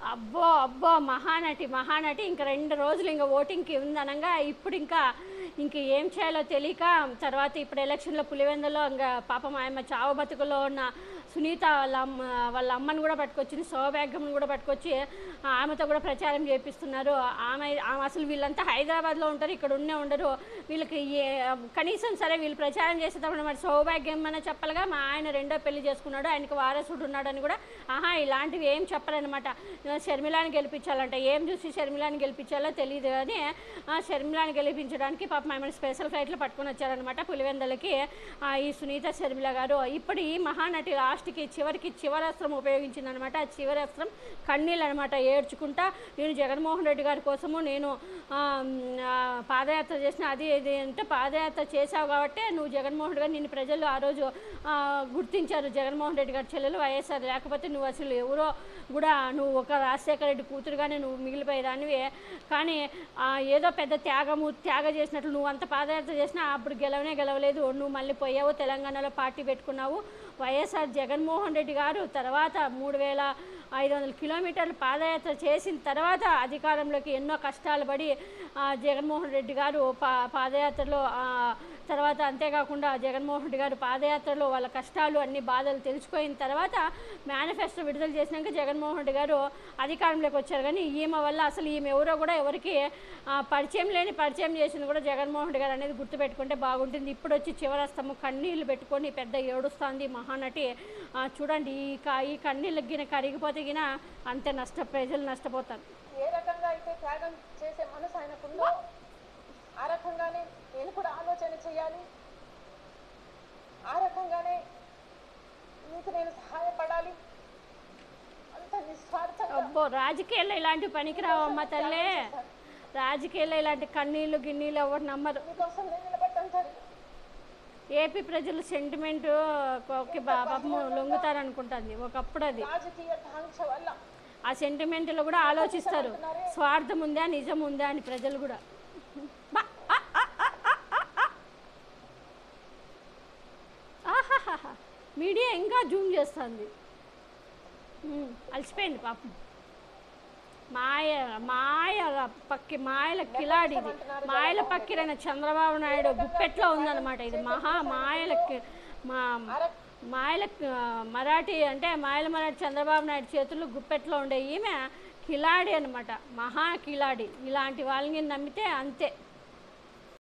అబ్బో అబ్బో మహానటి మహానటి ఇంక రెండు రోజులు ఇంకా ఓటింగ్కి ఉందనగా ఇప్పుడు ఇంకా ఇంక ఏం చేయాలో తెలియక తర్వాత ఇప్పుడు ఎలక్షన్లో పులివెందులో ఇంకా పాపం ఆమె చావు బతుకులో ఉన్న సునీత వాళ్ళ అమ్మ వాళ్ళ అమ్మని కూడా పట్టుకొచ్చింది సౌభాగ్యమ్మని కూడా పట్టుకొచ్చి ఆమెతో కూడా ప్రచారం చేపిస్తున్నారు ఆమె ఆమె అసలు వీళ్ళంతా హైదరాబాద్లో ఉంటారు ఇక్కడ ఉన్నే ఉండరు వీళ్ళకి ఏ కనీసం సరే వీళ్ళు ప్రచారం చేసేటప్పుడు మరి సౌభాగ్యం అన్న చెప్పలుగా మా ఆయన రెండో పెళ్లి చేసుకున్నాడు ఆయనకి వారసుడు ఉన్నాడని కూడా ఆహా ఇలాంటివి ఏం చెప్పరనమాట షర్మిలాని గెలిపించాలంట ఏం చూసి షర్మిలాని గెలిపించాలో తెలియదు కానీ ఆ షర్మిలాని గెలిపించడానికి పాపం ఆమెను స్పెషల్ ఫ్లైట్లో పట్టుకొని వచ్చారనమాట పులివెందలకి ఆ, ఈ సునీత షర్మిల గారు ఇప్పుడు ఈ మహానటి లాస్ట్కి చివరికి చివరస్త్రం ఉపయోగించిందనమాట ఆ చివరి అస్త్రం కన్నీళ్ళు అనమాట ఏడ్చుకుంటా నేను జగన్మోహన్ రెడ్డి గారి కోసము నేను ఆ, ఆ, పాదయాత్ర చేసిన అది ఇది అంటే పాదయాత్ర చేశావు కాబట్టి నువ్వు జగన్మోహన్ రెడ్డి గారు నిన్ను ప్రజలు ఆ రోజు ఆ, గుర్తించారు జగన్మోహన్ రెడ్డి గారి చెల్లెలు వైఎస్ఆర్ లేకపోతే నువ్వు అసలు ఎవరో కూడా నువ్వు ఒక రాజశేఖర రెడ్డి కూతురుగానే నువ్వు మిగిలిపోయేదానివి కానీ ఆ, ఏదో పెద్ద త్యాగము త్యాగ చేసినట్లు నువ్వు అంత పాదయాత్ర చేసినా అప్పుడు గెలవనే గెలవలేదు నువ్వు మళ్ళీ పోయావు తెలంగాణలో పార్టీ పెట్టుకున్నావు వైఎస్ఆర్ జగన్మోహన్ రెడ్డి గారు తర్వాత మూడు వేల ఐదు వందల కిలోమీటర్లు పాదయాత్ర చేసిన తర్వాత అధికారంలోకి ఎన్నో కష్టాలు పడి ఆ, జగన్మోహన్ రెడ్డి గారు పా పాదయాత్రలో ఆ, తర్వాత అంతేకాకుండా జగన్మోహన్ రెడ్డి గారు పాదయాత్రలో వాళ్ళ కష్టాలు అన్ని బాధలు తెలుసుకున్న తర్వాత మేనిఫెస్టో విడుదల చేసినాక జగన్మోహన్ రెడ్డి గారు అధికారంలోకి వచ్చారు కానీ ఈమె వల్ల అసలు ఈమె ఎవరో కూడా ఎవరికి ఆ, పరిచయం లేని పరిచయం చేసింది కూడా జగన్మోహన్ రెడ్డి గారు అనేది గుర్తుపెట్టుకుంటే బాగుంటుంది ఇప్పుడు వచ్చి చివరస్తము కన్నీళ్లు పెట్టుకొని పెద్ద ఏడుస్తుంది మహానటి ఆ, చూడండి ఈ క- ఈ కన్నీళ్ళకి గిన కరిగిపోతే గిన అంతే నష్ట ప్రజలు నష్టపోతారు ఏ రకంగా అయితే త్యాగం చేసే మనసు ఆయనకుందో ఆ రకంగానే నేను కూడా ఆలోచన చేయాలి ఆ రకంగానే నీకు నేను సహాయపడాలి అంత నిస్వార్థంగా అబ్బో రాజకీయాల్లో ఇలాంటి పనికిరావు అమ్మ తల్లే రాజకీయాల్లో ఇలాంటి కన్నీళ్ళు గిన్నీళ్ళు ఎవరు నమ్మరు నీకోసం నేను నిలబడటం జరిగింది ఏపీ ప్రజలు సెంటిమెంట్ పాపం లొంగుతారనుకుంటుంది ఒకప్పుడు అది రాజకీయ కాంక్ష వల్ల ఆ సెంటిమెంట్లో కూడా ఆలోచిస్తారు స్వార్థం ఉందా నిజం ఉందా అని ప్రజలు కూడా బా, ఆ, ఆ, ఆ, ఆ, ఆ, ఆ. ఆహాహాహా. మీడియా ఇంకా జూమ్ చేస్తుంది ఉమ్, అలసిపోయింది పాపం మాయ మాయ పక్కి మాయల కిలాడి ఇది మాయల పక్కిరైన చంద్రబాబు నాయుడు గుప్పెట్లో ఉందన్నమాట ఇది మహా మాయల కి- మా మాయల ఆ, మరాఠీ అంటే మాయల మరాఠీ చంద్రబాబు నాయుడు చేతులు గుప్పెట్లో ఉండే ఈమె కిలాడి అనమాట మహా కిలాడి ఇలాంటి వాళ్ళని నమ్మితే అంతే